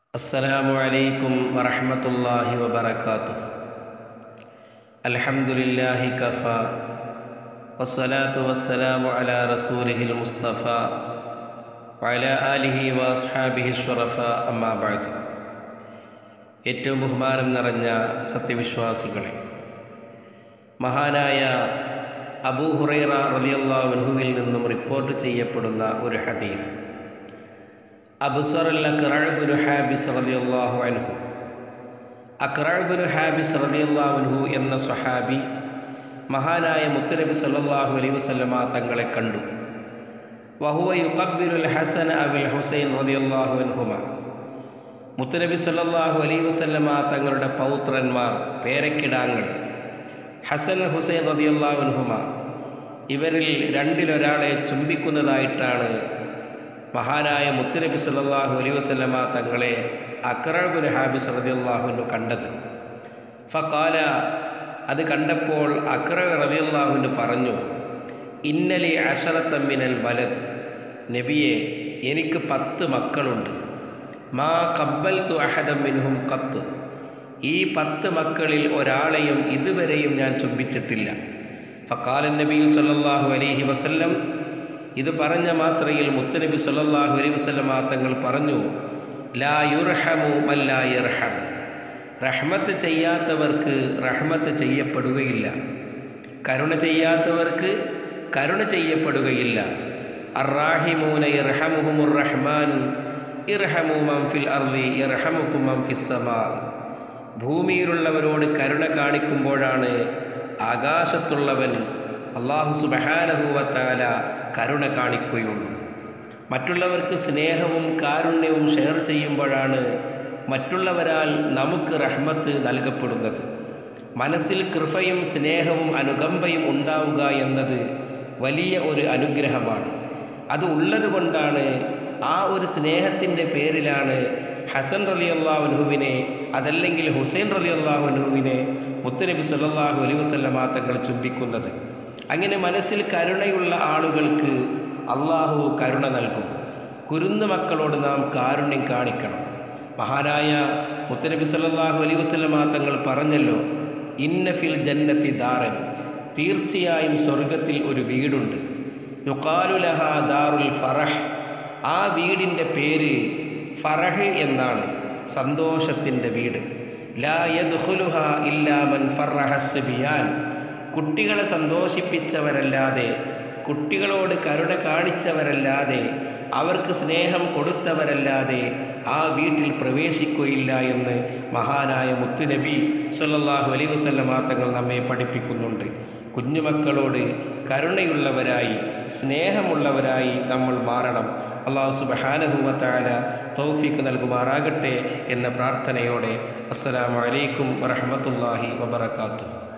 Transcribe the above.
السلام عليكم ورحمة الله وبركاته الحمد لله كفى والصلاة والسلام على رسوله المصطفى وعلى آله وأصحابه الشرفاء أما بعد ഏറ്റവും ബഹുമാനം നിറഞ്ഞ സത്യവിശ്വാസികളെ മഹാനായ അബൂ ഹുറൈറ റളിയല്ലാഹുവിൽ നിന്നും റിപ്പോർട്ട് ചെയ്യപ്പെടുന്ന ഒരു ഹദീസ് അബ്സറൽ അക്റഅബുൽ ഹാബിസ് റളിയല്ലാഹു അൻഹു അക്റഅബുൽ ഹാബിസ് റളിയല്ലാഹു അൻഹു എന്ന സ്വഹാബി മഹാനായ മുത്തനബി സല്ലല്ലാഹു അലൈഹി വസല്ലമ തങ്ങളെ കണ്ടു വഹുവ യുഖബ്ബിലുൽ ഹസൻ അബിൽ ഹുസൈൻ റളിയല്ലാഹു അൻഹുമ മുത്തനബി സല്ലല്ലാഹു അലൈഹി വസല്ലമ തങ്ങളുടെ പൗത്രന്മാർ പേരക്കിടാങ്ങൾ ഹസൻ ഹുസൈൻ റളിയല്ലാഹു അൻഹുമ ഇവരിൽ രണ്ടിലൊരാളെ ചുംബിക്കുന്നതായിട്ടാണ് മഹാനായ മുത്തുനബി സല്ലല്ലാഹു അലൈഹി വസല്ലമ തങ്ങളെ അക്രബുൽ ഹാബിസ് റളിയല്ലാഹുവിനു കണ്ടത് ഫഖാല അത് കണ്ടപ്പോൾ അക്രബ് റളിയല്ലാഹുവിന് പറഞ്ഞു ഇന്നലി അഷറത്തമ്മിനൽ വലത് നബിയെ എനിക്ക് പത്ത് മക്കളുണ്ട് മാ കബ്ബൽ തു അഹദം മിൻഹും കത്ത് ഈ പത്ത് മക്കളിൽ ഒരാളെയും ഇതുവരെയും ഞാൻ ചുംബിച്ചിട്ടില്ല ഫക്കാലൻ നബി സല്ലല്ലാഹു അലൈഹി വസല്ലം ഇത് പറഞ്ഞ മാത്രയിൽ മുത്തനബി സല്ലല്ലാഹു അലൈഹി വസല്ലമ തങ്ങൾ പറഞ്ഞു ലാ യുർഹമു മല്ലാ യർഹം റഹ്മത്ത് ചെയ്യാത്തവർക്ക് റഹ്മത്ത് ചെയ്യപ്പെടുകയില്ല കരുണ ചെയ്യാത്തവർക്ക് കരുണ ചെയ്യപ്പെടുകയില്ല അറാഹിമൂന ഇർഹമുഹുമുർ റഹ്മാൻ ഇർഹമു മൻ ഫിൽ അർളി ഇർഹമുക്കും മൻ ഫിസ് സമാ ഭൂമിയിലുള്ളവരോട് കരുണ കാണിക്കുമ്പോഴാണ് ആകാശത്തുള്ളവൻ അള്ളാഹു സുബഹാനഹൂവത്താല കരുണ കാണിക്കുകയുള്ളൂ മറ്റുള്ളവർക്ക് സ്നേഹവും കാരുണ്യവും ഷെയർ ചെയ്യുമ്പോഴാണ് മറ്റുള്ളവരാൽ നമുക്ക് റഹ്മത്ത് നൽകപ്പെടുന്നത് മനസ്സിൽ കൃപയും സ്നേഹവും അനുകമ്പയും ഉണ്ടാവുക എന്നത് വലിയ ഒരു അനുഗ്രഹമാണ് അത് ഉള്ളത് കൊണ്ടാണ് ആ ഒരു സ്നേഹത്തിൻ്റെ പേരിലാണ് ഹസൻ റലി അള്ളാഹുനുഹുവിനെ അതല്ലെങ്കിൽ ഹുസൈൻ റലി അള്ളാഹുനുഹുവിനെ മുത്തനബി സല്ലാഹു അലൈ വസ്ലമാ തങ്ങൾ ചുംബിക്കുന്നത് അങ്ങനെ മനസ്സിൽ കരുണയുള്ള ആളുകൾക്ക് അള്ളാഹു കരുണ നൽകും കുരുന്നു മക്കളോട് നാം കാരുണ്യം കാണിക്കണം മഹാനായ മുത്തനബി സല്ലാഹു അലൈ വസ്ലമാ തങ്ങൾ പറഞ്ഞല്ലോ ഇന്നഫിൽ ജന്നത്തി ദാറൻ തീർച്ചയായും സ്വർഗത്തിൽ ഒരു വീടുണ്ട് യുക്കാലുലഹ ദാറുൽ ഫറഹ് ആ വീടിൻ്റെ പേര് ഫറഹ് എന്നാണ് സന്തോഷത്തിൻ്റെ വീട് ലാ യദ്ഖുലുഹ ഇല്ലാ മൻ ഫറഹസ് ബിയാൻ കുട്ടികളെ സന്തോഷിപ്പിച്ചവരല്ലാതെ കുട്ടികളോട് കരുണ കാണിച്ചവരല്ലാതെ അവർക്ക് സ്നേഹം കൊടുത്തവരല്ലാതെ ആ വീട്ടിൽ പ്രവേശിക്കുകയില്ല എന്ന് മഹാനായ മുത്തുനബി സല്ലല്ലാഹു അലൈഹി വസല്ലമ തങ്ങൾ നമ്മെ പഠിപ്പിക്കുന്നുണ്ട് കുഞ്ഞുമക്കളോട് കരുണയുള്ളവരായി സ്നേഹമുള്ളവരായി നമ്മൾ മാറണം അള്ളാഹു സുബഹാനഹുവത്താല തൗഫീക്ക് നൽകുമാറാകട്ടെ എന്ന പ്രാർത്ഥനയോടെ അസ്സലാമു അലൈക്കും വറഹമത്തല്ലാഹി വബർക്കാത്തു